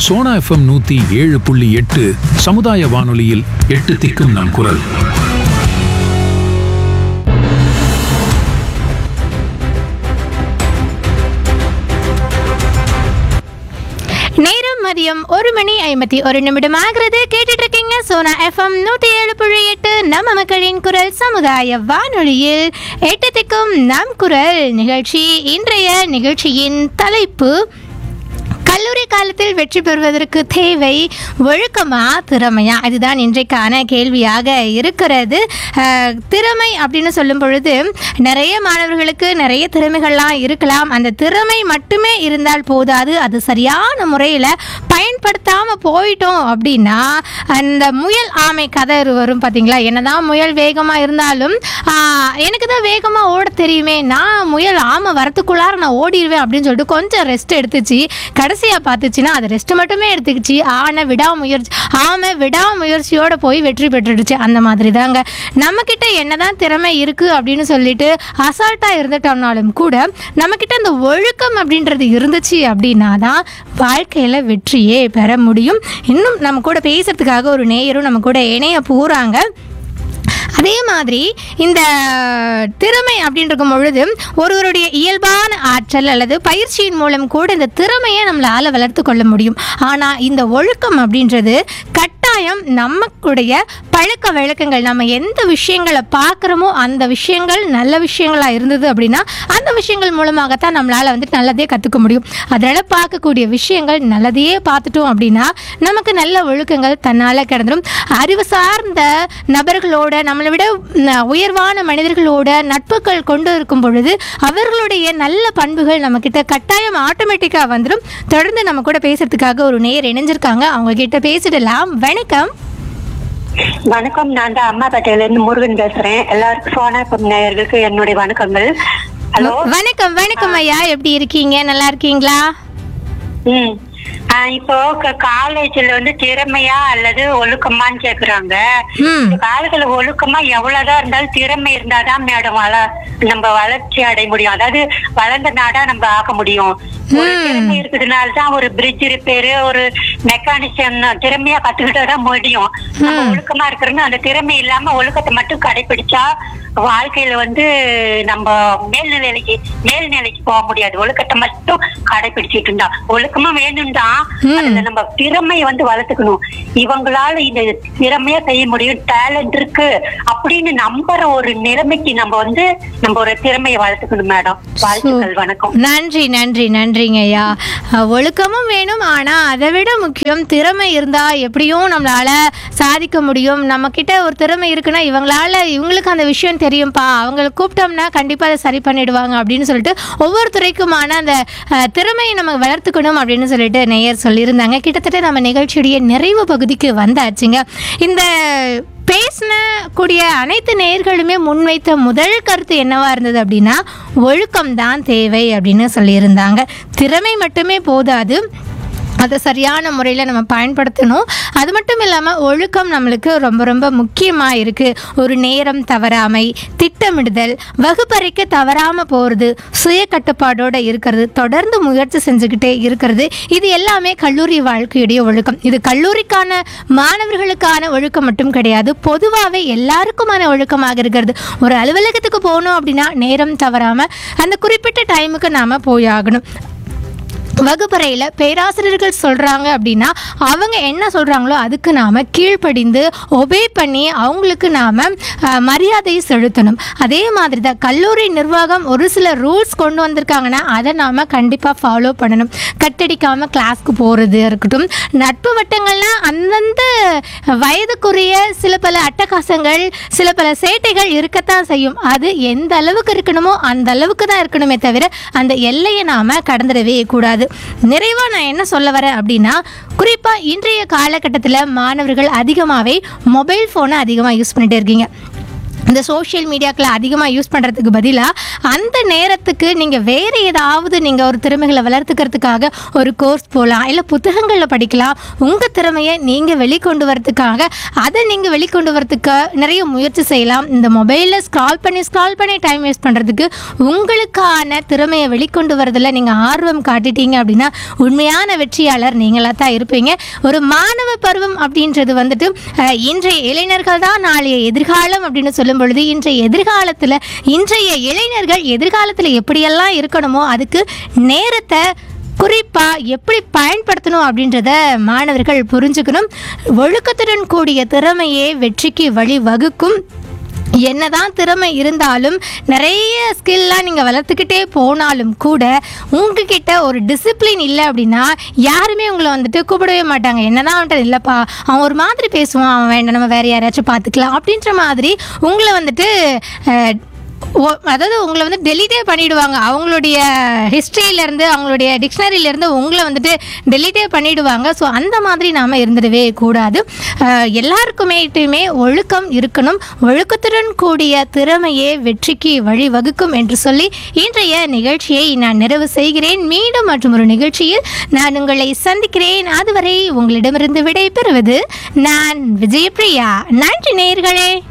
Sona FM நூத்தி ஏழு புள்ளி எட்டு சமுதாய வானொலியில் எட்டு திக்கும் நம் குரல் நேரம் மதியம் ஒரு மணி ஐம்பத்தி ஒரு நிமிடம் ஆகிறது கேட்டுட்டு இருக்கீங்க சோனா எஃப்எம் நூத்தி ஏழு புள்ளி எட்டு நம்ம மக்களின் குரல் சமுதாய வானொலியில் எட்டு திக்கும் நம் குரல் நிகழ்ச்சி இன்றைய நிகழ்ச்சியின் தலைப்பு கல்லூரி காலத்தில் வெற்றி பெறுவதற்கு தேவை ஒழுக்கமா திறமையா இதுதான் இன்றைக்கான கேள்வியாக இருக்கிறது அஹ், திறமை அப்படின்னு சொல்லும் பொழுது நிறைய மாணவர்களுக்கு நிறைய திறமைகள்லாம் இருக்கலாம் அந்த திறமை மட்டுமே இருந்தால் போதாது அது சரியான முறையில் பயன்படுத்தாம போயிட்டோம் அப்படின்னா அந்த முயல் ஆமை கதை வரும் பார்த்தீங்களா என்னதான் முயல் வேகமாக இருந்தாலும் ஆஹ், எனக்கு தான் வேகமாக ஓட தெரியுமே நான் முயல் ஆமை வரத்துக்குள்ளார நான் ஓடிடுவேன் அப்படின்னு சொல்லிட்டு கொஞ்சம் ரெஸ்ட் எடுத்துச்சு கடைசியாக பார்த்துச்சுன்னா அது ரெஸ்ட் மட்டுமே எடுத்துக்கிச்சு ஆனை விடாமுயற்சி ஆமை விடாமுயற்சியோட போய் வெற்றி பெற்றுடுச்சு அந்த மாதிரி தாங்க நம்மக்கிட்ட என்னதான் திறமை இருக்குது அப்படின்னு சொல்லிட்டு அசால்ட்டாக இருந்துட்டோம்னாலும் கூட நம்மக்கிட்ட அந்த ஒழுக்கம் அப்படின்றது இருந்துச்சு அப்படின்னா தான் வாழ்க்கையில் வெற்றியே பெற முடியும் இன்னும் நம்ம கூட பேசுறதுக்காக ஒரு நேயரும் நம்ம கூட இணைய போகிறாங்க அதே மாதிரி இந்த திறமை அப்படின்னு இருக்கும் பொழுது ஒருவருடைய இயல்பான ஆற்றல் அல்லது பயிற்சியின் மூலம் கூட இந்த திறமையை நம்மளால் வளர்த்து கொள்ள முடியும் ஆனால் இந்த ஒழுக்கம் அப்படின்றது கட்டாயம் நமக்குடைய பழக்க வழக்கங்கள் நம்ம எந்த விஷயங்களை பார்க்குறோமோ அந்த விஷயங்கள் நல்ல விஷயங்களாக இருந்தது அப்படின்னா அந்த விஷயங்கள் மூலமாகத்தான் நம்மளால் வந்துட்டு நல்லதே கற்றுக்க முடியும் அதனால் பார்க்கக்கூடிய விஷயங்கள் நல்லதையே பார்த்துட்டோம் அப்படின்னா நமக்கு நல்ல ஒழுக்கங்கள் தன்னால் கிடந்துடும் அறிவு சார்ந்த நபர்களோட நம்மளை விட ந- உயர்வான மனிதர்களோட நட்புகள் கொண்டு இருக்கும் பொழுது அவர்களுடைய நல்ல பண்புகள் நம்மக்கிட்ட கட்டாயம் ஆட்டோமேட்டிக்காக வந்துடும் தொடர்ந்து நம்ம கூட பேசுறதுக்காக ஒரு நேர் இணைஞ்சிருக்காங்க அவங்க கிட்ட பேசிடலாம் வணக்கம் வணக்கம் நான் தான் அம்மா பேட்டையில இருந்து முருகன் பேசுறேன் எல்லாருக்கும் சோனா எஃப்எம் நேயர்களுக்கு என்னுடைய வணக்கங்கள் ஹலோ வணக்கம் வணக்கம் ஐயா எப்படி இருக்கீங்க நல்லா இருக்கீங்களா ம் ஆ, இப்போ காலேஜ்ல வந்து திறமையா அல்லது ஒழுக்கமான்னு கேக்குறாங்க ம் இந்த காலத்துல ஒழுக்கமா எவ்வளவுதான் இருந்தாலும் திறமை இருந்தாதான் மேடம் வள நம்ம வளர்ச்சி அடைய முடியும் அதாவது வளர்ந்த நாடா நம்ம ஆக முடியும் ஒரு திறமை இருக்கிறதுனால தான் ஒரு பிரிட்ஜ் ரிப்பேர் ஒரு மெக்கானிசம் திறமையா கத்துக்கிட்டா தான் முடியும் நம்ம ஒழுக்கமா இருக்கிறோம்னு அந்த திறமை இல்லாம ஒழுக்கத்தை மட்டும் கடைபிடிச்சா வாழ்க்கையில வந்து நம்ம மேல்நிலைக்கு மேல்நிலைக்கு போக முடியாது ஒழுக்கத்தை மட்டும் கடைபிடிச்சிட்டு இருந்தா ஒழுக்கமா வேணும் தான் அதுல நம்ம திறமையை வந்து வளர்த்துக்கணும் இவங்களால இந்த திறமையா செய்ய முடியும் டேலண்ட் இருக்கு அப்படின்னு நம்புற ஒரு நிலைமைக்கு நம்ம வந்து நம்ம ஒரு திறமையை வளர்த்துக்கணும் மேடம் வாழ்த்துக்கள் வணக்கம் நன்றி நன்றி நன்றிங்க ஐயா அஹ், ஒழுக்கமும் வேணும் ஆனால் அதை விட முக்கியம் திறமை இருந்தால் எப்படியும் நம்மளால சாதிக்க முடியும் நம்ம கிட்ட ஒரு திறமை இருக்குன்னா இவங்களால இவங்களுக்கு அந்த விஷயம் தெரியும்ப்பா அவங்களை கூப்பிட்டோம்னா கண்டிப்பாக அதை சரி பண்ணிடுவாங்க அப்படின்னு சொல்லிட்டு ஒவ்வொரு துறைக்குமான அந்த அஹ், திறமையை நம்ம வளர்த்துக்கணும் அப்படின்னு சொல்லிட்டு நேயர் சொல்லியிருந்தாங்க கிட்டத்தட்ட நம்ம நிகழ்ச்சியுடைய நிறைவு பகுதிக்கு வந்தாச்சுங்க இந்த பேசின கூடிய அனைத்து நேயர்களுமே முன்வைத்த முதல் கருத்து என்னவா இருந்தது அப்படின்னா ஒழுக்கம் தான் தேவை அப்படின்னு சொல்லியிருந்தாங்க திறமை மட்டுமே போதாது அதை சரியான முறையில் நம்ம பயன்படுத்தணும் அது மட்டும் இல்லாமல் ஒழுக்கம் நம்மளுக்கு ரொம்ப ரொம்ப முக்கியமாக இருக்குது ஒரு நேரம் தவறாமை திட்டமிடுதல் வகுப்பறைக்கு தவறாமல் போகிறது சுய கட்டுப்பாடோடு இருக்கிறது தொடர்ந்து முயற்சி செஞ்சுக்கிட்டே இருக்கிறது இது எல்லாமே கல்லூரி வாழ்க்கையுடைய ஒழுக்கம் இது கல்லூரிக்கான மாணவர்களுக்கான ஒழுக்கம் மட்டும் கிடையாது பொதுவாகவே எல்லாருக்குமான ஒழுக்கமாக இருக்கிறது ஒரு அலுவலகத்துக்கு போகணும் அப்படின்னா நேரம் தவறாமல் அந்த குறிப்பிட்ட டைமுக்கு நாம் போயாகணும் வகுப்பறையில் பேராசிரியர்கள் சொல்கிறாங்க அப்படின்னா அவங்க என்ன சொல்கிறாங்களோ அதுக்கு நாம் கீழ்ப்படிந்து ஒபே பண்ணி அவங்களுக்கு நாம் மரியாதையை செலுத்தணும் அதே மாதிரி தான் கல்லூரி நிர்வாகம் ஒரு சில ரூல்ஸ் கொண்டு வந்திருக்காங்கன்னா அதை நாம் கண்டிப்பாக ஃபாலோ பண்ணணும் கட்டடிக்காமல் கிளாஸ்க்கு போகிறது இருக்கட்டும் நட்பு வட்டங்கள்லாம் அந்தந்த வயதுக்குரிய சில பல அட்டகாசங்கள் சில பல சேட்டைகள் இருக்கத்தான் செய்யும் அது எந்த அளவுக்கு இருக்கணுமோ அந்த அளவுக்கு தான் இருக்கணுமே தவிர அந்த எல்லையை நாம் கடந்துடவே கூடாது நிறைவாக நான் என்ன சொல்ல வரேன் அப்படின்னா குறிப்பாக இன்றைய காலகட்டத்தில் மாணவர்கள் அதிகமாகவே மொபைல் ஃபோனை அதிகமாக யூஸ் பண்ணிகிட்டே இருக்கீங்க இந்த சோஷியல் மீடியாக்களை அதிகமாக யூஸ் பண்ணுறதுக்கு பதிலாக அந்த நேரத்துக்கு நீங்கள் வேறு ஏதாவது நீங்கள் ஒரு திறமைகளை வளர்த்துக்கிறதுக்காக ஒரு கோர்ஸ் போகலாம் இல்லை புத்தகங்களில் படிக்கலாம் உங்கள் திறமையை நீங்கள் வெளிக்கொண்டு வரதுக்காக அதை நீங்கள் வெளிக்கொண்டு வரதுக்கு நிறைய முயற்சி செய்யலாம் இந்த மொபைலில் ஸ்க்ரால் பண்ணி ஸ்க்ரால் பண்ணி டைம் வேஸ்ட் பண்ணுறதுக்கு உங்களுக்கான திறமையை வெளிக்கொண்டு வரதில் நீங்கள் ஆர்வம் காட்டிட்டீங்க அப்படின்னா உண்மையான வெற்றியாளர் நீங்களாக தான் இருப்பீங்க ஒரு மாணவ பருவம் அப்படின்றது வந்துட்டு அஹ், இன்றைய இளைஞர்கள் தான் நாளைய எதிர்காலம் அப்படின்னு சொல்லும் பொழுது இன்றைய எதிர்காலத்தில் இன்றைய இளைஞர்கள் எதிர்காலத்தில் எப்படியெல்லாம் இருக்கணுமோ அதுக்கு நேரத்தை குறிப்பாக எப்படி பயன்படுத்தணும் அப்படின்றத மாணவர்கள் புரிஞ்சுக்கணும் ஒழுக்கத்துடன் கூடிய திறமையே வெற்றிக்கு வழி வகுக்கும் என்னதான் திறமை இருந்தாலும் நிறைய ஸ்கில்லாம் நீங்கள் வளர்த்துக்கிட்டே போனாலும் கூட உங்ககிட்ட ஒரு டிசிப்ளின் இல்லை அப்படின்னா யாருமே உங்களை வந்துட்டு கூப்பிடவே மாட்டாங்க என்னதான் அவன்கிட்ட இல்லைப்பா அவன் ஒரு மாதிரி பேசுவான் அவன் வேண்டாம் நம்ம வேற யாரையாச்சும் பார்த்துக்கலாம் அப்படின்ற மாதிரி உங்களை வந்துட்டு அஹ், ஓ- அதாவது உங்களை வந்து டெலிட்டே பண்ணிடுவாங்க அவங்களுடைய ஹிஸ்ட்ரியிலேருந்து அவங்களுடைய டிக்ஷனரியிலேருந்து உங்களை வந்துட்டு டெலிட்டே பண்ணிடுவாங்க ஸோ அந்த மாதிரி நாம் இருந்துடவே கூடாது அஹ், எல்லாருக்குமேட்டுமே ஒழுக்கம் இருக்கணும் ஒழுக்கத்துடன் கூடிய திறமையே வெற்றிக்கு வழிவகுக்கும் என்று சொல்லி இன்றைய நிகழ்ச்சியை நான் நிறைவு செய்கிறேன் மீண்டும் மற்றும் ஒரு நிகழ்ச்சியில் நான் உங்களை சந்திக்கிறேன் அதுவரை உங்களிடமிருந்து விடை பெறுவது நான் விஜயபிரியா நன்றி நேயர்களே